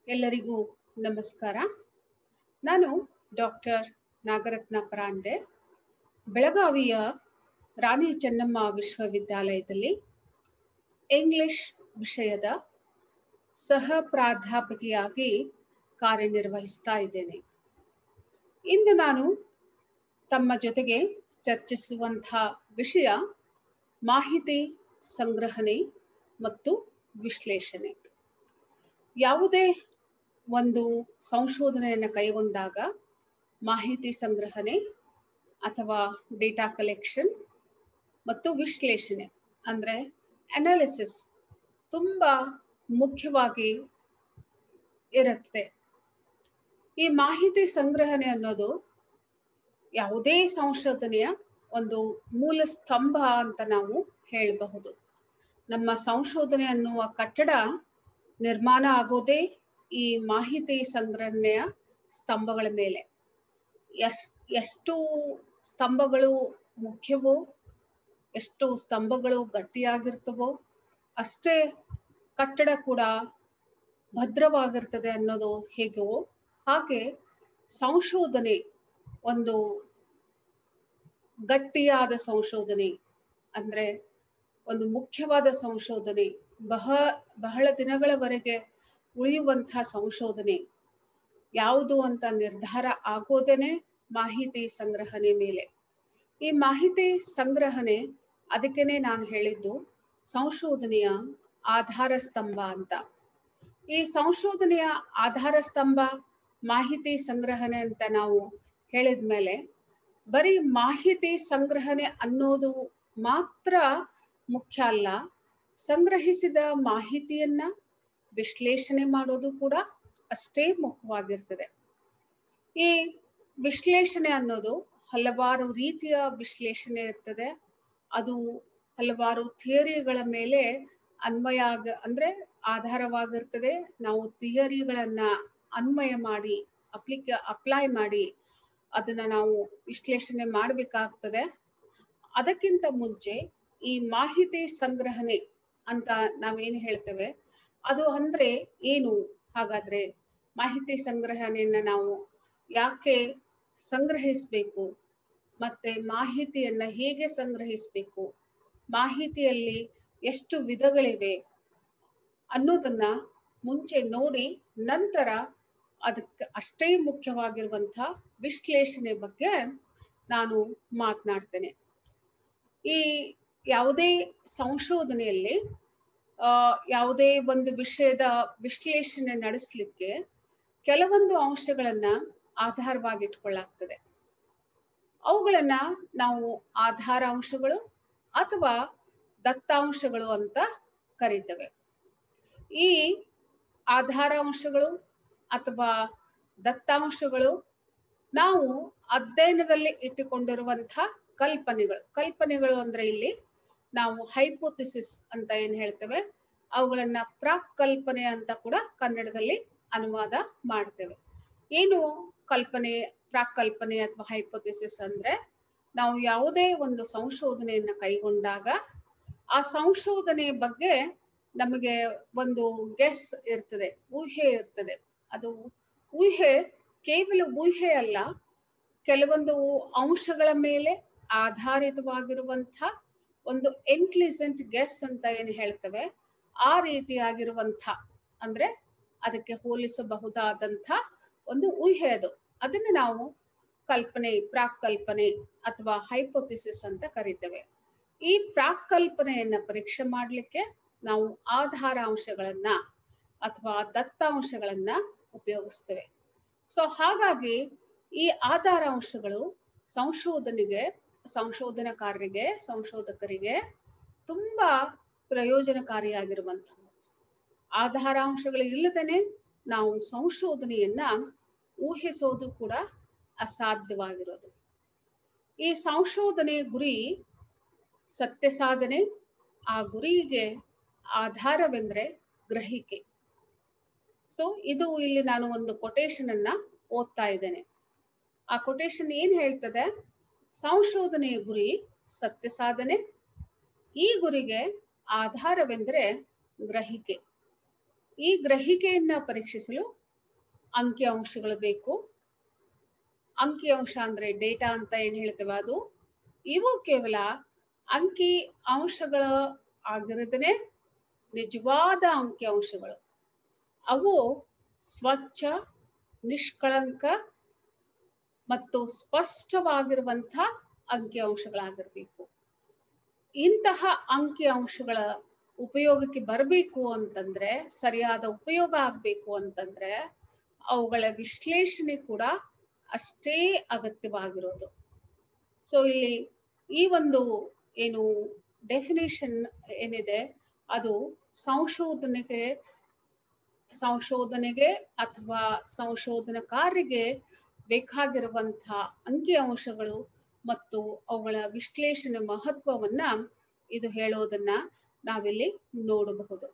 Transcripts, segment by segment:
ಎಲ್ಲರಿಗೂ ನಮಸ್ಕಾರ ನಾನು ಡಾಕ್ಟರ್ ನಾಗರತ್ನ ಪರಾಂದೆ ಬೆಳಗಾವಿಯ ರಾಣಿ ಚೆನ್ನಮ್ಮ ವಿಶ್ವವಿದ್ಯಾಲಯದಲ್ಲಿ ಇಂಗ್ಲಿಷ್ ವಿಷಯದ ಸಹ ಪ್ರಾಧ್ಯಾಪಕಿಯಾಗಿ ಕಾರ್ಯನಿರ್ವಹಿಸ್ತಾ ಇದ್ದೇನೆ ಇಂದು ನಾನು ತಮ್ಮ ಜೊತೆಗೆ ಚರ್ಚಿಸುವಂಥ ವಿಷಯ ಮಾಹಿತಿ ಸಂಗ್ರಹಣೆ ಮತ್ತು ವಿಶ್ಲೇಷಣೆ ಯಾವುದೇ ಒಂದು ಸಂಶೋಧನೆಯನ್ನು ಕೈಗೊಂಡಾಗ ಮಾಹಿತಿ ಸಂಗ್ರಹಣೆ ಅಥವಾ ಡೇಟಾ ಕಲೆಕ್ಷನ್ ಮತ್ತು ವಿಶ್ಲೇಷಣೆ ಅಂದರೆ ಅನಾಲಿಸಿಸ್ ತುಂಬ ಮುಖ್ಯವಾಗಿ ಇರುತ್ತೆ ಈ ಮಾಹಿತಿ ಸಂಗ್ರಹಣೆ ಅನ್ನೋದು ಯಾವುದೇ ಸಂಶೋಧನೆಯ ಒಂದು ಮೂಲ ಸ್ತಂಭ ಅಂತ ನಾವು ಹೇಳಬಹುದು ನಮ್ಮ ಸಂಶೋಧನೆ ಅನ್ನುವ ಕಟ್ಟಡ ನಿರ್ಮಾಣ ಆಗೋದೇ ಈ ಮಾಹಿತಿ ಸಂಗ್ರಹಣೆಯ ಸ್ತಂಭಗಳ ಮೇಲೆ ಎಸ್ ಎಷ್ಟು ಸ್ತಂಭಗಳು ಮುಖ್ಯವೋ ಎಷ್ಟು ಸ್ತಂಭಗಳು ಗಟ್ಟಿಯಾಗಿರ್ತವೋ ಅಷ್ಟೇ ಕಟ್ಟಡ ಕೂಡ ಭದ್ರವಾಗಿರ್ತದೆ ಅನ್ನೋದು ಹೇಗೋ ಹಾಗೆ ಸಂಶೋಧನೆ ಒಂದು ಗಟ್ಟಿಯಾದ ಸಂಶೋಧನೆ ಅಂದ್ರೆ ಒಂದು ಮುಖ್ಯವಾದ ಸಂಶೋಧನೆ ಬಹ ಬಹಳ ದಿನಗಳವರೆಗೆ ಉಳಿಯುವಂತಹ ಸಂಶೋಧನೆ ಯಾವುದು ಅಂತ ನಿರ್ಧಾರ ಆಗೋದೇನೆ ಮಾಹಿತಿ ಸಂಗ್ರಹಣೆ ಮೇಲೆ ಈ ಮಾಹಿತಿ ಸಂಗ್ರಹಣೆ ಅದಕ್ಕೇನೆ ನಾನು ಹೇಳಿದ್ದು ಸಂಶೋಧನೆಯ ಆಧಾರ ಸ್ತಂಭ ಅಂತ ಈ ಸಂಶೋಧನೆಯ ಆಧಾರ ಸ್ತಂಭ ಮಾಹಿತಿ ಸಂಗ್ರಹಣೆ ಅಂತ ನಾವು ಹೇಳಿದ್ಮೇಲೆ ಬರೀ ಮಾಹಿತಿ ಸಂಗ್ರಹಣೆ ಅನ್ನೋದು ಮಾತ್ರ ಮುಖ್ಯ ಅಲ್ಲ ಸಂಗ್ರಹಿಸಿದ ಮಾಹಿತಿಯನ್ನ ವಿಶ್ಲೇಷಣೆ ಮಾಡೋದು ಕೂಡ ಅಷ್ಟೇ ಮುಖ್ಯವಾಗಿರ್ತದೆ ಈ ವಿಶ್ಲೇಷಣೆ ಅನ್ನೋದು ಹಲವಾರು ರೀತಿಯ ವಿಶ್ಲೇಷಣೆ ಇರ್ತದೆ ಅದು ಹಲವಾರು ಥಿಯರಿಗಳ ಮೇಲೆ ಅನ್ವಯ ಆಗ ಅಂದ್ರೆ ಆಧಾರವಾಗಿರ್ತದೆ ನಾವು ಥಿಯರಿಗಳನ್ನ ಅನ್ವಯ ಮಾಡಿ ಅಪ್ಲಿಕ ಅಪ್ಲೈ ಮಾಡಿ ಅದನ್ನ ನಾವು ವಿಶ್ಲೇಷಣೆ ಮಾಡಬೇಕಾಗ್ತದೆ ಅದಕ್ಕಿಂತ ಮುಂಚೆ ಈ ಮಾಹಿತಿ ಸಂಗ್ರಹಣೆ ಅಂತ ನಾವೇನು ಹೇಳ್ತೇವೆ ಅದು ಅಂದ್ರೆ ಏನು ಹಾಗಾದ್ರೆ ಮಾಹಿತಿ ಸಂಗ್ರಹಣೆಯನ್ನ ನಾವು ಯಾಕೆ ಸಂಗ್ರಹಿಸಬೇಕು ಮತ್ತೆ ಮಾಹಿತಿಯನ್ನ ಹೇಗೆ ಸಂಗ್ರಹಿಸಬೇಕು ಮಾಹಿತಿಯಲ್ಲಿ ಎಷ್ಟು ವಿಧಗಳಿವೆ ಅನ್ನೋದನ್ನ ಮುಂಚೆ ನೋಡಿ ನಂತರ ಅದಕ್ಕೆ ಅಷ್ಟೇ ಮುಖ್ಯವಾಗಿರುವಂತ ವಿಶ್ಲೇಷಣೆ ಬಗ್ಗೆ ನಾನು ಮಾತನಾಡ್ತೇನೆ ಈ ಯಾವುದೇ ಸಂಶೋಧನೆಯಲ್ಲಿ ಆ ಯಾವುದೇ ಒಂದು ವಿಷಯದ ವಿಶ್ಲೇಷಣೆ ನಡೆಸಲಿಕ್ಕೆ ಕೆಲವೊಂದು ಅಂಶಗಳನ್ನ ಆಧಾರವಾಗಿಟ್ಕೊಳ್ಳಾಗ್ತದೆ ಅವುಗಳನ್ನ ನಾವು ಆಧಾರ ಅಂಶಗಳು ಅಥವಾ ದತ್ತಾಂಶಗಳು ಅಂತ ಕರಿತೇವೆ ಈ ಆಧಾರ ಅಂಶಗಳು ಅಥವಾ ದತ್ತಾಂಶಗಳು ನಾವು ಅಧ್ಯಯನದಲ್ಲಿ ಇಟ್ಟುಕೊಂಡಿರುವಂತಹ ಕಲ್ಪನೆಗಳು ಕಲ್ಪನೆಗಳು ಅಂದ್ರೆ ಇಲ್ಲಿ ನಾವು ಹೈಪೋಥಿಸಿಸ್ ಅಂತ ಏನ್ ಹೇಳ್ತೇವೆ ಅವುಗಳನ್ನ ಪ್ರಾಕ್ ಕಲ್ಪನೆ ಅಂತ ಕೂಡ ಕನ್ನಡದಲ್ಲಿ ಅನುವಾದ ಮಾಡ್ತೇವೆ ಏನು ಕಲ್ಪನೆ ಪ್ರಾಕ್ ಕಲ್ಪನೆ ಅಥವಾ ಹೈಪೋಥಿಸಿಸ್ ಅಂದ್ರೆ ನಾವು ಯಾವುದೇ ಒಂದು ಸಂಶೋಧನೆಯನ್ನ ಕೈಗೊಂಡಾಗ ಆ ಸಂಶೋಧನೆ ಬಗ್ಗೆ ನಮಗೆ ಒಂದು ಗೆಸ್ ಇರ್ತದೆ ಊಹೆ ಇರ್ತದೆ ಅದು ಊಹೆ ಕೇವಲ ಊಹೆ ಅಲ್ಲ ಕೆಲವೊಂದು ಅಂಶಗಳ ಮೇಲೆ ಆಧಾರಿತವಾಗಿರುವಂಥ ಒಂದು ಇಂಟೆಲಿಜೆಂಟ್ ಗೆಸ್ ಅಂತ ಏನು ಹೇಳ್ತೇವೆ ಆ ರೀತಿಯಾಗಿರುವಂಥ ಅಂದ್ರೆ ಅದಕ್ಕೆ ಹೋಲಿಸಬಹುದಾದಂಥ ಒಂದು ಊಹೆ ಅದು ಅದನ್ನ ನಾವು ಕಲ್ಪನೆ ಪ್ರಾಕ್ ಕಲ್ಪನೆ ಅಥವಾ ಹೈಪೋಥಿಸಿಸ್ ಅಂತ ಕರಿತೇವೆ ಈ ಪ್ರಾಕ್ ಕಲ್ಪನೆಯನ್ನ ಪರೀಕ್ಷೆ ಮಾಡಲಿಕ್ಕೆ ನಾವು ಆಧಾರ ಅಂಶಗಳನ್ನ ಅಥವಾ ದತ್ತಾಂಶಗಳನ್ನ ಉಪಯೋಗಿಸ್ತೇವೆ ಸೊ ಹಾಗಾಗಿ ಈ ಆಧಾರ ಅಂಶಗಳು ಸಂಶೋಧನೆಗೆ ಸಂಶೋಧನಕಾರರಿಗೆ ಸಂಶೋಧಕರಿಗೆ ತುಂಬಾ ಪ್ರಯೋಜನಕಾರಿಯಾಗಿರುವಂಥವು ಆಧಾರಾಂಶಗಳು ಇಲ್ಲದೇನೆ ನಾವು ಸಂಶೋಧನೆಯನ್ನ ಊಹಿಸೋದು ಕೂಡ ಅಸಾಧ್ಯವಾಗಿರೋದು ಈ ಸಂಶೋಧನೆ ಗುರಿ ಸತ್ಯ ಸಾಧನೆ ಆ ಗುರಿಗೆ ಆಧಾರವೆಂದ್ರೆ ಗ್ರಹಿಕೆ ಸೊ ಇದು ಇಲ್ಲಿ ನಾನು ಒಂದು ಕೊಟೇಶನ್ ಅನ್ನ ಓದ್ತಾ ಇದ್ದೇನೆ ಆ ಕೊಟೇಶನ್ ಏನ್ ಹೇಳ್ತದೆ ಸಂಶೋಧನೆಯ ಗುರಿ ಸತ್ಯ ಸಾಧನೆ ಈ ಗುರಿಗೆ ಆಧಾರವೆಂದರೆ ಗ್ರಹಿಕೆ ಈ ಗ್ರಹಿಕೆಯನ್ನ ಪರೀಕ್ಷಿಸಲು ಅಂಕಿಅಂಶಗಳು ಬೇಕು ಅಂಕಿಅಂಶ ಅಂದ್ರೆ ಡೇಟಾ ಅಂತ ಏನ್ ಹೇಳ್ತೇವೆ ಅದು ಇವು ಕೇವಲ ಅಂಕಿ ಅಂಶಗಳ ಆಗಿರದೇ ನಿಜವಾದ ಅಂಕಿಅಂಶಗಳು ಅವು ಸ್ವಚ್ಛ ನಿಷ್ಕಳಂಕ ಮತ್ತು ಸ್ಪಷ್ಟವಾಗಿರುವಂಥ ಅಂಕಿಅಂಶಗಳಾಗಿರ್ಬೇಕು ಇಂತಹ ಅಂಕಿಅಂಶಗಳ ಉಪಯೋಗಕ್ಕೆ ಬರಬೇಕು ಅಂತಂದ್ರೆ ಸರಿಯಾದ ಉಪಯೋಗ ಆಗ್ಬೇಕು ಅಂತಂದ್ರೆ ಅವುಗಳ ವಿಶ್ಲೇಷಣೆ ಕೂಡ ಅಷ್ಟೇ ಅಗತ್ಯವಾಗಿರೋದು ಸೊ ಇಲ್ಲಿ ಈ ಒಂದು ಏನು ಡೆಫಿನೇಷನ್ ಏನಿದೆ ಅದು ಸಂಶೋಧನೆಗೆ ಸಂಶೋಧನೆಗೆ ಅಥವಾ ಸಂಶೋಧನಕಾರರಿಗೆ ಬೇಕಾಗಿರುವಂತಹ ಅಂಕಿಅಂಶಗಳು ಮತ್ತು ಅವುಗಳ ವಿಶ್ಲೇಷಣೆ ಮಹತ್ವವನ್ನ ಇದು ಹೇಳೋದನ್ನ ನಾವಿಲ್ಲಿ ನೋಡಬಹುದು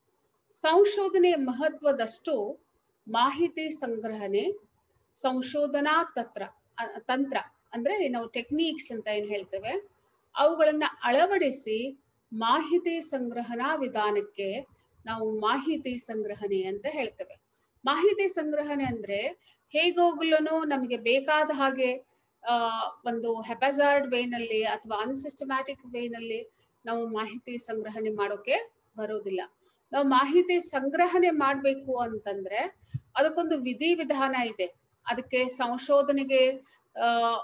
ಸಂಶೋಧನೆಯ ಮಹತ್ವದಷ್ಟು ಮಾಹಿತಿ ಸಂಗ್ರಹಣೆ ಸಂಶೋಧನಾ ತತ್ರ ತಂತ್ರ ಅಂದ್ರೆ ನಾವು ಟೆಕ್ನಿಕ್ಸ್ ಅಂತ ಏನ್ ಹೇಳ್ತೇವೆ ಅವುಗಳನ್ನ ಅಳವಡಿಸಿ ಮಾಹಿತಿ ಸಂಗ್ರಹಣಾ ವಿಧಾನಕ್ಕೆ ನಾವು ಮಾಹಿತಿ ಸಂಗ್ರಹಣೆ ಅಂತ ಹೇಳ್ತೇವೆ ಮಾಹಿತಿ ಸಂಗ್ರಹಣೆ ಅಂದ್ರೆ ಹೇಗೋಗ್ಲೂ ನಮಗೆ ಬೇಕಾದ ಹಾಗೆ ಆ ಒಂದು ಹೆಪಜಾರ್ಡ್ ವೇನಲ್ಲಿ ಅಥವಾ ಅನ್ಸಿಸ್ಟಮ್ಯಾಟಿಕ್ ವೇನಲ್ಲಿ ನಾವು ಮಾಹಿತಿ ಸಂಗ್ರಹಣೆ ಮಾಡೋಕೆ ಬರೋದಿಲ್ಲ ನಾವು ಮಾಹಿತಿ ಸಂಗ್ರಹಣೆ ಮಾಡ್ಬೇಕು ಅಂತಂದ್ರೆ ಅದಕ್ಕೊಂದು ವಿಧಿ ವಿಧಾನ ಇದೆ ಅದಕ್ಕೆ ಸಂಶೋಧನೆಗೆ ಆ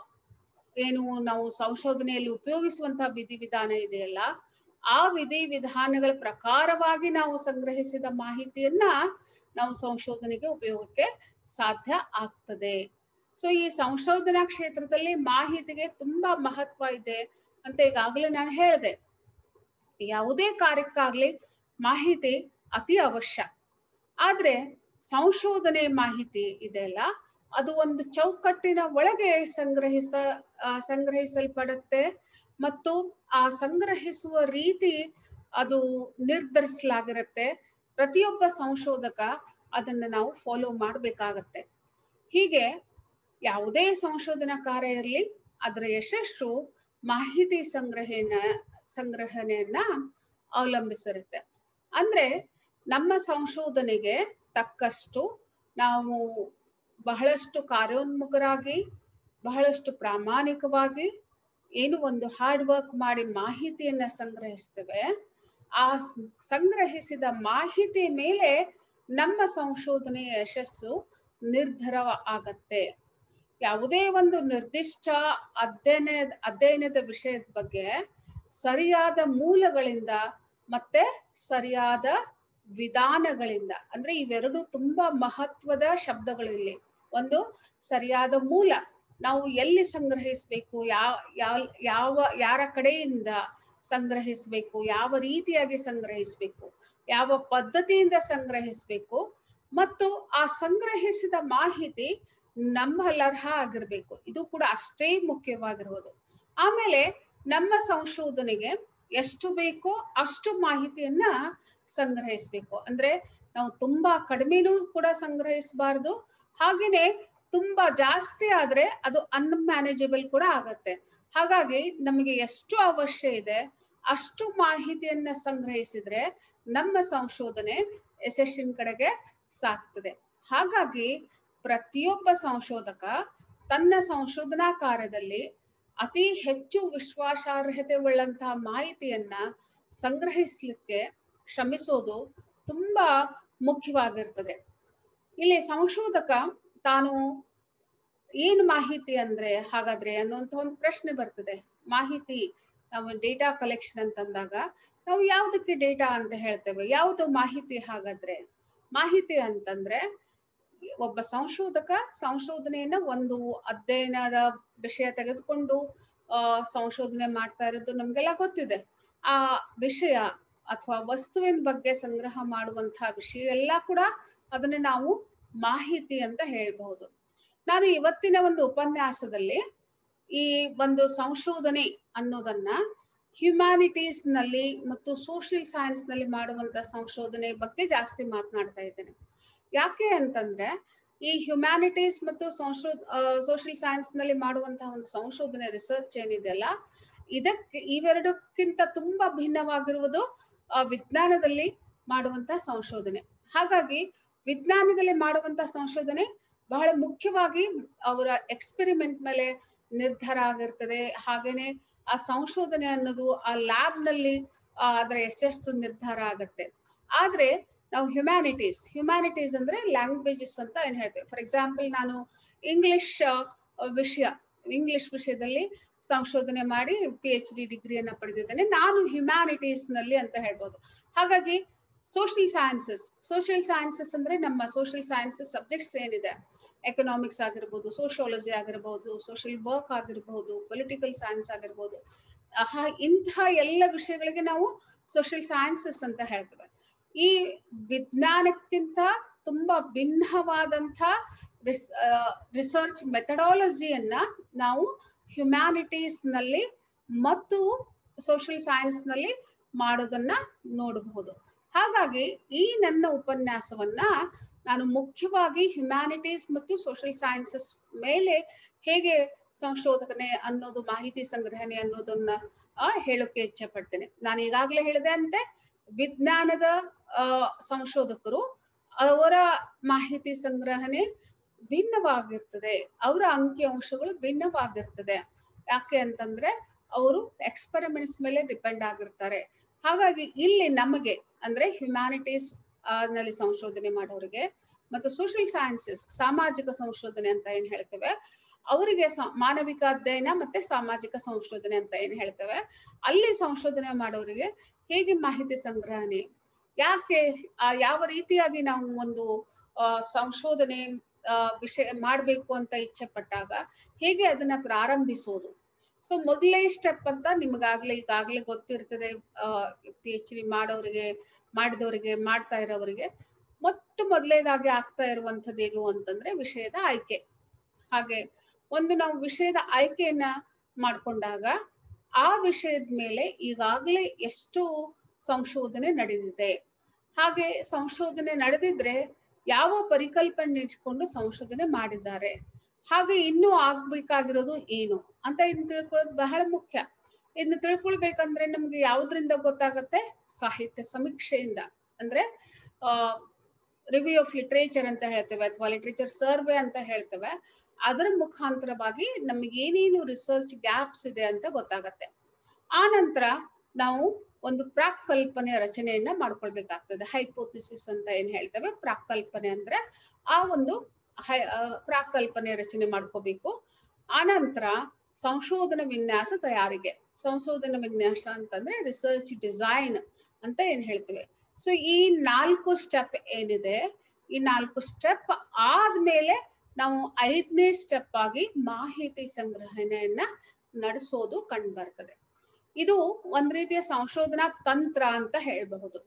ಏನು ನಾವು ಸಂಶೋಧನೆಯಲ್ಲಿ ಉಪಯೋಗಿಸುವಂತಹ ವಿಧಿ ವಿಧಾನ ಇದೆಯಲ್ಲ ಆ ವಿಧಿ ವಿಧಾನಗಳ ಪ್ರಕಾರವಾಗಿ ನಾವು ಸಂಗ್ರಹಿಸಿದ ಮಾಹಿತಿಯನ್ನ ನಾವು ಸಂಶೋಧನೆಗೆ ಉಪಯೋಗಕ್ಕೆ ಸಾಧ್ಯ ಆಗ್ತದೆ ಸೊ ಈ ಸಂಶೋಧನಾ ಕ್ಷೇತ್ರದಲ್ಲಿ ಮಾಹಿತಿಗೆ ತುಂಬಾ ಮಹತ್ವ ಇದೆ ಅಂತ ಈಗಾಗಲೇ ನಾನು ಹೇಳಿದೆ ಯಾವುದೇ ಕಾರ್ಯಕ್ಕಾಗ್ಲಿ ಮಾಹಿತಿ ಅತಿ ಅವಶ್ಯ ಆದ್ರೆ ಸಂಶೋಧನೆ ಮಾಹಿತಿ ಇದೆಯಲ್ಲ ಅದು ಒಂದು ಚೌಕಟ್ಟಿನ ಒಳಗೆ ಸಂಗ್ರಹಿಸ ಸಂಗ್ರಹಿಸಲ್ಪಡುತ್ತೆ ಮತ್ತು ಆ ಸಂಗ್ರಹಿಸುವ ರೀತಿ ಅದು ನಿರ್ಧರಿಸಲಾಗಿರುತ್ತೆ ಪ್ರತಿಯೊಬ್ಬ ಸಂಶೋಧಕ ಅದನ್ನ ನಾವು ಫಾಲೋ ಮಾಡ್ಬೇಕಾಗತ್ತೆ ಹೀಗೆ ಯಾವುದೇ ಸಂಶೋಧನಾ ಕಾರ್ಯ ಇರಲಿ ಅದರ ಯಶಸ್ಸು ಮಾಹಿತಿ ಸಂಗ್ರಹಣ ಸಂಗ್ರಹಣೆಯನ್ನ ಅವಲಂಬಿಸಿರುತ್ತೆ ಅಂದ್ರೆ ನಮ್ಮ ಸಂಶೋಧನೆಗೆ ತಕ್ಕಷ್ಟು ನಾವು ಬಹಳಷ್ಟು ಕಾರ್ಯೋನ್ಮುಖರಾಗಿ ಬಹಳಷ್ಟು ಪ್ರಾಮಾಣಿಕವಾಗಿ ಏನು ಒಂದು ಹಾರ್ಡ್ ವರ್ಕ್ ಮಾಡಿ ಮಾಹಿತಿಯನ್ನ ಸಂಗ್ರಹಿಸ್ತೇವೆ ಆ ಸಂಗ್ರಹಿಸಿದ ಮಾಹಿತಿ ಮೇಲೆ ನಮ್ಮ ಸಂಶೋಧನೆಯ ಯಶಸ್ಸು ನಿರ್ಧಾರ ಆಗತ್ತೆ ಯಾವುದೇ ಒಂದು ನಿರ್ದಿಷ್ಟ ಅಧ್ಯಯನ ಅಧ್ಯಯನದ ವಿಷಯದ ಬಗ್ಗೆ ಸರಿಯಾದ ಮೂಲಗಳಿಂದ ಮತ್ತೆ ಸರಿಯಾದ ವಿಧಾನಗಳಿಂದ ಅಂದ್ರೆ ಇವೆರಡು ತುಂಬಾ ಮಹತ್ವದ ಶಬ್ದಗಳು ಇಲ್ಲಿ ಒಂದು ಸರಿಯಾದ ಮೂಲ ನಾವು ಎಲ್ಲಿ ಸಂಗ್ರಹಿಸ್ಬೇಕು ಯಾವ ಯಾವ ಯಾವ ಯಾರ ಕಡೆಯಿಂದ ಸಂಗ್ರಹಿಸ್ಬೇಕು ಯಾವ ರೀತಿಯಾಗಿ ಸಂಗ್ರಹಿಸ್ಬೇಕು ಯಾವ ಪದ್ಧತಿಯಿಂದ ಸಂಗ್ರಹಿಸ್ಬೇಕು ಮತ್ತು ಆ ಸಂಗ್ರಹಿಸಿದ ಮಾಹಿತಿ ನಮ್ಮಲ್ಲರ್ಹ ಆಗಿರ್ಬೇಕು ಇದು ಕೂಡ ಅಷ್ಟೇ ಮುಖ್ಯವಾಗಿರುವುದು ಆಮೇಲೆ ನಮ್ಮ ಸಂಶೋಧನೆಗೆ ಎಷ್ಟು ಬೇಕೋ ಅಷ್ಟು ಮಾಹಿತಿಯನ್ನ ಸಂಗ್ರಹಿಸ್ಬೇಕು ಅಂದ್ರೆ ನಾವು ತುಂಬಾ ಕಡಿಮೆನೂ ಕೂಡ ಸಂಗ್ರಹಿಸಬಾರ್ದು ಹಾಗೇನೆ ತುಂಬಾ ಜಾಸ್ತಿ ಆದ್ರೆ ಅದು ಅನ್ಮ್ಯಾನೇಜಬಲ್ ಕೂಡ ಆಗತ್ತೆ ಹಾಗಾಗಿ ನಮಗೆ ಎಷ್ಟು ಅವಶ್ಯ ಇದೆ ಅಷ್ಟು ಮಾಹಿತಿಯನ್ನ ಸಂಗ್ರಹಿಸಿದ್ರೆ ನಮ್ಮ ಸಂಶೋಧನೆ ಯಶಸ್ಸಿನ ಕಡೆಗೆ ಸಾಕ್ತದೆ ಹಾಗಾಗಿ ಪ್ರತಿಯೊಬ್ಬ ಸಂಶೋಧಕ ತನ್ನ ಸಂಶೋಧನಾ ಕಾರ್ಯದಲ್ಲಿ ಅತಿ ಹೆಚ್ಚು ವಿಶ್ವಾಸಾರ್ಹತೆ ಉಳ್ಳಂತಹ ಮಾಹಿತಿಯನ್ನ ಸಂಗ್ರಹಿಸ್ಲಿಕ್ಕೆ ಶ್ರಮಿಸೋದು ತುಂಬಾ ಮುಖ್ಯವಾಗಿರ್ತದೆ ಇಲ್ಲಿ ಸಂಶೋಧಕ ತಾನು ಏನು ಮಾಹಿತಿ ಅಂದ್ರೆ ಹಾಗಾದ್ರೆ ಅನ್ನುವಂತ ಒಂದು ಪ್ರಶ್ನೆ ಬರ್ತದೆ ಮಾಹಿತಿ ನಾವು ಡೇಟಾ ಕಲೆಕ್ಷನ್ ಅಂತಂದಾಗ ನಾವು ಯಾವ್ದಕ್ಕೆ ಡೇಟಾ ಅಂತ ಹೇಳ್ತೇವೆ ಯಾವುದು ಮಾಹಿತಿ ಹಾಗಾದ್ರೆ ಮಾಹಿತಿ ಅಂತಂದ್ರೆ ಒಬ್ಬ ಸಂಶೋಧಕ ಸಂಶೋಧನೆಯನ್ನ ಒಂದು ಅಧ್ಯಯನದ ವಿಷಯ ತೆಗೆದುಕೊಂಡು ಆ ಸಂಶೋಧನೆ ಮಾಡ್ತಾ ಇರೋದು ನಮ್ಗೆಲ್ಲ ಗೊತ್ತಿದೆ ಆ ವಿಷಯ ಅಥವಾ ವಸ್ತುವಿನ ಬಗ್ಗೆ ಸಂಗ್ರಹ ಮಾಡುವಂತಹ ವಿಷಯ ಎಲ್ಲ ಕೂಡ ಅದನ್ನ ನಾವು ಮಾಹಿತಿ ಅಂತ ಹೇಳ್ಬಹುದು ನಾನು ಇವತ್ತಿನ ಒಂದು ಉಪನ್ಯಾಸದಲ್ಲಿ ಈ ಒಂದು ಸಂಶೋಧನೆ ಅನ್ನೋದನ್ನ ಹ್ಯುಮ್ಯಾನಿಟೀಸ್ ನಲ್ಲಿ ಮತ್ತು ಸೋಷಿಯಲ್ ಸೈನ್ಸ್ ನಲ್ಲಿ ಮಾಡುವಂತ ಸಂಶೋಧನೆ ಬಗ್ಗೆ ಜಾಸ್ತಿ ಮಾತನಾಡ್ತಾ ಇದ್ದೇನೆ ಯಾಕೆ ಅಂತಂದ್ರೆ ಈ ಹ್ಯುಮ್ಯಾನಿಟೀಸ್ ಮತ್ತು ಸಂಶೋಧ ಸೋಷಿಯಲ್ ಸೈನ್ಸ್ ನಲ್ಲಿ ಮಾಡುವಂತಹ ಒಂದು ಸಂಶೋಧನೆ ರಿಸರ್ಚ್ ಏನಿದೆಯಲ್ಲ ಇದಕ್ಕೆ ಇವೆರಡಕ್ಕಿಂತ ತುಂಬಾ ಭಿನ್ನವಾಗಿರುವುದು ವಿಜ್ಞಾನದಲ್ಲಿ ಮಾಡುವಂತಹ ಸಂಶೋಧನೆ ಹಾಗಾಗಿ ವಿಜ್ಞಾನದಲ್ಲಿ ಮಾಡುವಂತಹ ಸಂಶೋಧನೆ ಬಹಳ ಮುಖ್ಯವಾಗಿ ಅವರ ಎಕ್ಸ್ಪೆರಿಮೆಂಟ್ ಮೇಲೆ ನಿರ್ಧಾರ ಆಗಿರ್ತದೆ ಹಾಗೇನೆ ಆ ಸಂಶೋಧನೆ ಅನ್ನೋದು ಆ ಲ್ಯಾಬ್ ನಲ್ಲಿ ಅದರ ಯಶಸ್ಸು ನಿರ್ಧಾರ ಆಗತ್ತೆ ಆದ್ರೆ ನಾವು ಹ್ಯುಮ್ಯಾನಿಟೀಸ್ ಹ್ಯುಮ್ಯಾನಿಟೀಸ್ ಅಂದ್ರೆ ಲ್ಯಾಂಗ್ವೇಜಸ್ ಅಂತ ಏನ್ ಹೇಳ್ತೇವೆ ಫಾರ್ ಎಕ್ಸಾಂಪಲ್ ನಾನು ಇಂಗ್ಲಿಷ್ ವಿಷಯ ಇಂಗ್ಲಿಷ್ ವಿಷಯದಲ್ಲಿ ಸಂಶೋಧನೆ ಮಾಡಿ ಪಿ ಎಚ್ ಡಿ ಡಿಗ್ರಿಯನ್ನ ಪಡೆದಿದ್ದೇನೆ ನಾನು ಹ್ಯುಮ್ಯಾನಿಟೀಸ್ ನಲ್ಲಿ ಅಂತ ಹೇಳ್ಬೋದು ಹಾಗಾಗಿ ಸೋಷಿಯಲ್ ಸೈನ್ಸಸ್ ಸೋಷಿಯಲ್ ಸೈನ್ಸಸ್ ಅಂದ್ರೆ ನಮ್ಮ ಸೋಷಿಯಲ್ ಸೈನ್ಸಸ್ ಸಬ್ಜೆಕ್ಟ್ಸ್ ಏನಿದೆ ಎಕನಾಮಿಕ್ಸ್ ಆಗಿರ್ಬೋದು ಸೋಶಿಯಾಲಜಿ ಆಗಿರ್ಬೋದು ಸೋಷಿಯಲ್ ವರ್ಕ್ ಆಗಿರ್ಬೋದು ಪೊಲಿಟಿಕಲ್ ಸೈನ್ಸ್ ಆಗಿರ್ಬೋದು ಇಂತಹ ಎಲ್ಲ ವಿಷಯಗಳಿಗೆ ನಾವು ಸೋಷಿಯಲ್ ಸೈನ್ಸಸ್ ಅಂತ ಹೇಳ್ತೇವೆ ಈ ವಿಜ್ಞಾನಕ್ಕಿಂತ ತುಂಬಾ ಭಿನ್ನವಾದಂಥ ರಿಸರ್ಚ್ ಮೆಥಡಾಲಜಿಯನ್ನ ನಾವು ಹ್ಯುಮ್ಯಾನಿಟೀಸ್ ನಲ್ಲಿ ಮತ್ತು ಸೋಷಿಯಲ್ ಸೈನ್ಸ್ ನಲ್ಲಿ ಮಾಡೋದನ್ನ ನೋಡಬಹುದು ಹಾಗಾಗಿ ಈ ನನ್ನ ಉಪನ್ಯಾಸವನ್ನ ನಾನು ಮುಖ್ಯವಾಗಿ ಹ್ಯುಮ್ಯಾನಿಟೀಸ್ ಮತ್ತು ಸೋಷಿಯಲ್ ಸೈನ್ಸಸ್ ಮೇಲೆ ಹೇಗೆ ಸಂಶೋಧನೆ ಅನ್ನೋದು ಮಾಹಿತಿ ಸಂಗ್ರಹಣೆ ಅನ್ನೋದನ್ನ ಹೇಳೋಕೆ ಇಚ್ಛೆ ಪಡ್ತೇನೆ ನಾನು ಈಗಾಗಲೇ ಹೇಳಿದೆ ಅಂತೆ ವಿಜ್ಞಾನದ ಸಂಶೋಧಕರು ಅವರ ಮಾಹಿತಿ ಸಂಗ್ರಹಣೆ ಭಿನ್ನವಾಗಿರ್ತದೆ ಅವರ ಅಂಕಿ ಅಂಶಗಳು ಭಿನ್ನವಾಗಿರ್ತದೆ ಯಾಕೆ ಅಂತಂದ್ರೆ ಅವರು ಎಕ್ಸ್ಪೆರಿಮೆಂಟ್ಸ್ ಮೇಲೆ ಡಿಪೆಂಡ್ ಆಗಿರ್ತಾರೆ ಹಾಗಾಗಿ ಇಲ್ಲಿ ನಮಗೆ ಅಂದ್ರೆ ಹ್ಯುಮ್ಯಾನಿಟೀಸ್ ನಲ್ಲಿ ಸಂಶೋಧನೆ ಮಾಡೋರಿಗೆ ಮತ್ತು ಸೋಷಿಯಲ್ ಸೈನ್ಸಸ್ ಸಾಮಾಜಿಕ ಸಂಶೋಧನೆ ಅಂತ ಏನ್ ಹೇಳ್ತೇವೆ ಅವರಿಗೆ ಮಾನವಿಕ ಅಧ್ಯಯನ ಮತ್ತೆ ಸಾಮಾಜಿಕ ಸಂಶೋಧನೆ ಅಂತ ಏನ್ ಹೇಳ್ತೇವೆ ಅಲ್ಲಿ ಸಂಶೋಧನೆ ಮಾಡೋರಿಗೆ ಹೇಗೆ ಮಾಹಿತಿ ಸಂಗ್ರಹಣೆ ಯಾಕೆ ಯಾವ ರೀತಿಯಾಗಿ ನಾವು ಒಂದು ಸಂಶೋಧನೆ ವಿಷಯ ಮಾಡ್ಬೇಕು ಅಂತ ಇಚ್ಛೆ ಪಟ್ಟಾಗ ಹೇಗೆ ಅದನ್ನ ಪ್ರಾರಂಭಿಸೋದು ಸೊ ಮೊದಲೇ ಸ್ಟೆಪ್ ಅಂತ ನಿಮ್ಗಾಗ್ಲೇ ಈಗಾಗ್ಲೇ ಗೊತ್ತಿರ್ತದೆ ಪಿ ಎಚ್ ಡಿ ಮಾಡೋರಿಗೆ ಮಾಡಿದವರಿಗೆ ಮಾಡ್ತಾ ಇರೋವರಿಗೆ ಮೊಟ್ಟ ಮೊದಲೇದಾಗಿ ಆಗ್ತಾ ಇರುವಂತದ್ದೇನು ಅಂತಂದ್ರೆ ವಿಷಯದ ಆಯ್ಕೆ ಹಾಗೆ ಒಂದು ನಾವು ವಿಷಯದ ಆಯ್ಕೆಯನ್ನ ಮಾಡ್ಕೊಂಡಾಗ ಆ ವಿಷಯದ ಮೇಲೆ ಈಗಾಗಲೇ ಎಷ್ಟು ಸಂಶೋಧನೆ ನಡೆದಿದೆ ಹಾಗೆ ಸಂಶೋಧನೆ ನಡೆದಿದ್ರೆ ಯಾವ ಪರಿಕಲ್ಪನೆ ಇಟ್ಕೊಂಡು ಸಂಶೋಧನೆ ಮಾಡಿದ್ದಾರೆ ಹಾಗೆ ಇನ್ನೂ ಆಗ್ಬೇಕಾಗಿರೋದು ಏನು ಅಂತ ಇದನ್ನ ತಿಳ್ಕೊಳ್ಳೋದು ಬಹಳ ಮುಖ್ಯ ಇದನ್ನ ತಿಳ್ಕೊಳ್ಬೇಕಂದ್ರೆ ನಮ್ಗೆ ಯಾವ್ದ್ರಿಂದ ಗೊತ್ತಾಗತ್ತೆ ಸಾಹಿತ್ಯ ಸಮೀಕ್ಷೆಯಿಂದ ಅಂದ್ರೆ ಆ ರಿವ್ಯೂ ಆಫ್ ಲಿಟ್ರೇಚರ್ ಅಂತ ಹೇಳ್ತೇವೆ ಅಥವಾ ಲಿಟ್ರೇಚರ್ ಸರ್ವೆ ಅಂತ ಹೇಳ್ತೇವೆ ಅದರ ಮುಖಾಂತರವಾಗಿ ನಮಗೆ ಏನೇನು ರಿಸರ್ಚ್ ಗ್ಯಾಪ್ಸ್ ಇದೆ ಅಂತ ಗೊತ್ತಾಗತ್ತೆ ಆ ನಂತರ ನಾವು ಒಂದು ಪ್ರಾಕ್ ಕಲ್ಪನೆ ರಚನೆಯನ್ನ ಮಾಡ್ಕೊಳ್ಬೇಕಾಗ್ತದೆ ಹೈಪೋಥಿಸಿಸ್ ಅಂತ ಏನ್ ಹೇಳ್ತೇವೆ ಪ್ರಾಕ್ ಕಲ್ಪನೆ ಅಂದ್ರೆ ಆ ಒಂದು ಹೈ ಪ್ರಾಕ್ ಕಲ್ಪನೆ ರಚನೆ ಮಾಡ್ಕೋಬೇಕು ಆನಂತರ ಸಂಶೋಧನಾ ವಿನ್ಯಾಸ ತಯಾರಿಗೆ ಸಂಶೋಧನಾ ವಿನ್ಯಾಸ ಅಂತಂದ್ರೆ ರಿಸರ್ಚ್ ಡಿಸೈನ್ ಅಂತ ಏನ್ ಹೇಳ್ತೇವೆ ಸೊ ಈ ನಾಲ್ಕು ಸ್ಟೆಪ್ ಏನಿದೆ ಈ ನಾಲ್ಕು ಸ್ಟೆಪ್ ಆದ್ಮೇಲೆ ನಾವು ಐದನೇ ಸ್ಟೆಪ್ ಆಗಿ ಮಾಹಿತಿ ಸಂಗ್ರಹಣೆಯನ್ನ ನಡೆಸೋದು ಕಂಡು ಬರ್ತದೆ ಇದು ಒಂದ್ ರೀತಿಯ ಸಂಶೋಧನಾ ತಂತ್ರ ಅಂತ ಹೇಳಬಹುದು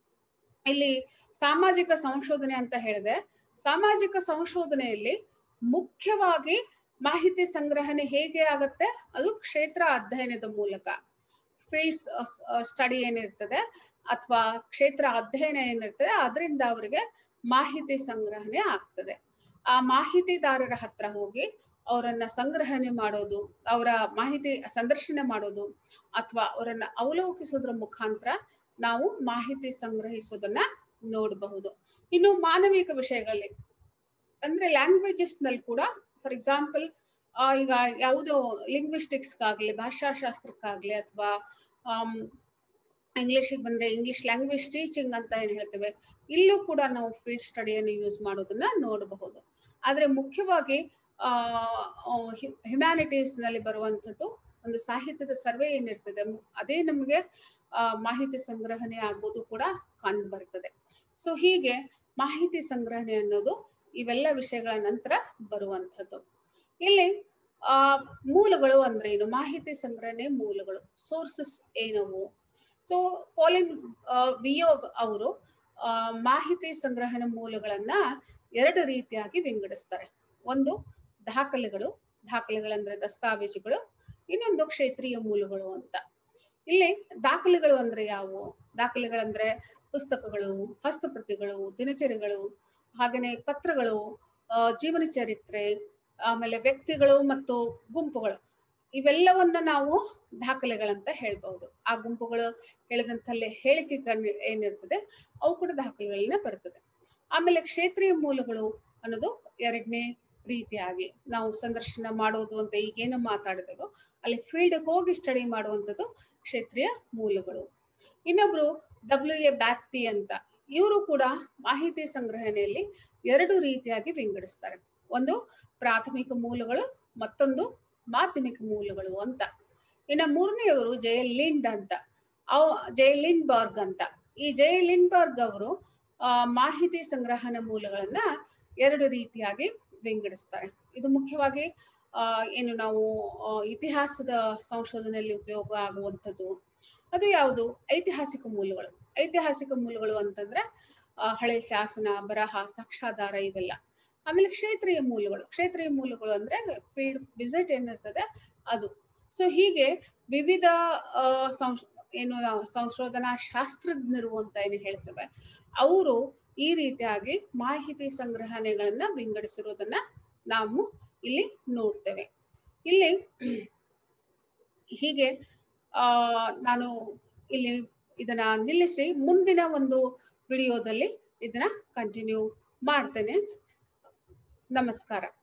ಇಲ್ಲಿ ಸಾಮಾಜಿಕ ಸಂಶೋಧನೆ ಅಂತ ಹೇಳಿದೆ ಸಾಮಾಜಿಕ ಸಂಶೋಧನೆಯಲ್ಲಿ ಮುಖ್ಯವಾಗಿ ಮಾಹಿತಿ ಸಂಗ್ರಹಣೆ ಹೇಗೆ ಆಗತ್ತೆ ಅದು ಕ್ಷೇತ್ರ ಅಧ್ಯಯನದ ಮೂಲಕ ಫೀಲ್ಡ್ಸ್ ಸ್ಟಡಿ ಏನಿರ್ತದೆ ಅಥವಾ ಕ್ಷೇತ್ರ ಅಧ್ಯಯನ ಏನಿರ್ತದೆ ಅದರಿಂದ ಅವರಿಗೆ ಮಾಹಿತಿ ಸಂಗ್ರಹಣೆ ಆಗ್ತದೆ ಆ ಮಾಹಿತಿದಾರರ ಹತ್ರ ಹೋಗಿ ಅವರನ್ನ ಸಂಗ್ರಹಣೆ ಮಾಡೋದು ಅವರ ಮಾಹಿತಿ ಸಂದರ್ಶನ ಮಾಡೋದು ಅಥವಾ ಅವರನ್ನ ಅವಲೋಕಿಸೋದ್ರ ಮುಖಾಂತರ ನಾವು ಮಾಹಿತಿ ಸಂಗ್ರಹಿಸೋದನ್ನ ನೋಡಬಹುದು ಇನ್ನು ಮಾನವಿಕ ವಿಷಯಗಳಲ್ಲಿ ಅಂದ್ರೆ ಲ್ಯಾಂಗ್ವೇಜಸ್ ನಲ್ಲಿ ಕೂಡ ಫಾರ್ ಎಕ್ಸಾಂಪಲ್ ಈಗ ಯಾವುದೋ ಲಿಂಗ್ವಿಸ್ಟಿಕ್ಸ್ಗಾಗ್ಲಿ ಭಾಷಾಶಾಸ್ತ್ರಕ್ಕಾಗ್ಲಿ ಅಥವಾ ಇಂಗ್ಲಿಷಿಗೆ ಬಂದ್ರೆ ಇಂಗ್ಲಿಷ್ ಲ್ಯಾಂಗ್ವೇಜ್ ಟೀಚಿಂಗ್ ಅಂತ ಏನ್ ಹೇಳ್ತೇವೆ ಇಲ್ಲೂ ಕೂಡ ನಾವು ಫೀಲ್ಡ್ ಸ್ಟಡಿಯನ್ನು ಯೂಸ್ ಮಾಡೋದನ್ನ ನೋಡಬಹುದು ಆದ್ರೆ ಮುಖ್ಯವಾಗಿ ಆ ಹ್ಯುಮ್ಯಾನಿಟೀಸ್ ನಲ್ಲಿ ಬರುವಂತದ್ದು ಒಂದು ಸಾಹಿತ್ಯದ ಸರ್ವೆ ಏನಿರ್ತದೆ ಅದೇ ನಮಗೆ ಆ ಮಾಹಿತಿ ಸಂಗ್ರಹಣೆ ಆಗೋದು ಕೂಡ ಕಂಡು ಬರ್ತದೆ ಸೊ ಹೀಗೆ ಮಾಹಿತಿ ಸಂಗ್ರಹಣೆ ಅನ್ನೋದು ಇವೆಲ್ಲ ವಿಷಯಗಳ ನಂತರ ಬರುವಂಥದ್ದು ಇಲ್ಲಿ ಆ ಮೂಲಗಳು ಅಂದ್ರೆ ಏನು ಮಾಹಿತಿ ಸಂಗ್ರಹಣೆ ಮೂಲಗಳು ಸೋರ್ಸಸ್ ಏನವು ಸೊ ಪೋಲಿನ್ ವಿಯೋಗ್ ಅವರು ಮಾಹಿತಿ ಸಂಗ್ರಹಣೆ ಮೂಲಗಳನ್ನ ಎರಡು ರೀತಿಯಾಗಿ ವಿಂಗಡಿಸ್ತಾರೆ ಒಂದು ದಾಖಲೆಗಳು ದಾಖಲೆಗಳಂದ್ರೆ ದಸ್ತಾವೇಜುಗಳು ಇನ್ನೊಂದು ಕ್ಷೇತ್ರೀಯ ಮೂಲಗಳು ಅಂತ ಇಲ್ಲಿ ದಾಖಲೆಗಳು ಅಂದ್ರೆ ಯಾವುವು ದಾಖಲೆಗಳಂದ್ರೆ ಪುಸ್ತಕಗಳು ಹಸ್ತಪ್ರತಿಗಳು ದಿನಚರಿಗಳು ಹಾಗೇನೆ ಪತ್ರಗಳು ಜೀವನ ಚರಿತ್ರೆ ಆಮೇಲೆ ವ್ಯಕ್ತಿಗಳು ಮತ್ತು ಗುಂಪುಗಳು ಇವೆಲ್ಲವನ್ನ ನಾವು ದಾಖಲೆಗಳಂತ ಹೇಳ್ಬಹುದು ಆ ಗುಂಪುಗಳು ಹೇಳಿದಂತಲ್ಲೇ ಹೇಳಿಕೆ ಏನಿರ್ತದೆ ಅವು ಕೂಡ ದಾಖಲೆಗಳನ್ನ ಬರ್ತದೆ ಆಮೇಲೆ ಕ್ಷೇತ್ರೀಯ ಮೂಲಗಳು ಅನ್ನೋದು ಎರಡನೇ ರೀತಿಯಾಗಿ ನಾವು ಸಂದರ್ಶನ ಮಾಡೋದು ಅಂತ ಈಗೇನು ಮಾತಾಡಿದೆವೋ ಅಲ್ಲಿ ಫೀಲ್ಡ್ ಹೋಗಿ ಸ್ಟಡಿ ಮಾಡುವಂಥದ್ದು ಕ್ಷೇತ್ರೀಯ ಮೂಲಗಳು ಇನ್ನೊಬ್ರು ಡಬ್ಲ್ಯೂ ಎ ಬ್ಯಾಕ್ತಿ ಅಂತ ಇವರು ಕೂಡ ಮಾಹಿತಿ ಸಂಗ್ರಹಣೆಯಲ್ಲಿ ಎರಡು ರೀತಿಯಾಗಿ ವಿಂಗಡಿಸ್ತಾರೆ ಒಂದು ಪ್ರಾಥಮಿಕ ಮೂಲಗಳು ಮತ್ತೊಂದು ಮಾಧ್ಯಮಿಕ ಮೂಲಗಳು ಅಂತ ಇನ್ನ ಮೂರನೆಯವರು ಜಯ ಲಿಂಡ್ ಅಂತ ಅವ್ ಜಯ ಲಿಂಡ್ಬರ್ಗ್ ಅಂತ ಈ ಜಯ ಲಿಂಡ್ಬರ್ಗ್ ಅವರು ಆ ಮಾಹಿತಿ ಸಂಗ್ರಹಣ ಮೂಲಗಳನ್ನ ಎರಡು ರೀತಿಯಾಗಿ ವಿಂಗಡಿಸ್ತಾರೆ ಇದು ಮುಖ್ಯವಾಗಿ ಆ ಏನು ನಾವು ಇತಿಹಾಸದ ಸಂಶೋಧನೆಯಲ್ಲಿ ಉಪಯೋಗ ಆಗುವಂಥದ್ದು ಅದು ಯಾವುದು ಐತಿಹಾಸಿಕ ಮೂಲಗಳು ಐತಿಹಾಸಿಕ ಮೂಲಗಳು ಅಂತಂದ್ರೆ ಹಳೆ ಶಾಸನ ಬರಹ ಸಾಕ್ಷಾಧಾರ ಇವೆಲ್ಲ ಆಮೇಲೆ ಕ್ಷೇತ್ರೀಯ ಮೂಲಗಳು ಕ್ಷೇತ್ರೀಯ ಮೂಲಗಳು ಅಂದ್ರೆ ಫೀಲ್ಡ್ ವಿಸಿಟ್ ಏನಿರ್ತದೆ ಅದು ಸೊ ಹೀಗೆ ವಿವಿಧ ಸಂಶ್ ಏನು ನಾವು ಸಂಶೋಧನಾ ಶಾಸ್ತ್ರಜ್ಞರು ಅಂತ ಏನು ಹೇಳ್ತೇವೆ ಅವರು ಈ ರೀತಿಯಾಗಿ ಮಾಹಿತಿ ಸಂಗ್ರಹಣೆಗಳನ್ನ ವಿಂಗಡಿಸಿರೋದನ್ನ ನಾವು ಇಲ್ಲಿ ನೋಡ್ತೇವೆ ಇಲ್ಲಿ ಹೀಗೆ ಆ ನಾನು ಇಲ್ಲಿ ಇದನ್ನ ನಿಲ್ಲಿಸಿ ಮುಂದಿನ ಒಂದು ವಿಡಿಯೋದಲ್ಲಿ ಇದನ್ನ ಕಂಟಿನ್ಯೂ ಮಾಡ್ತೇನೆ ನಮಸ್ಕಾರ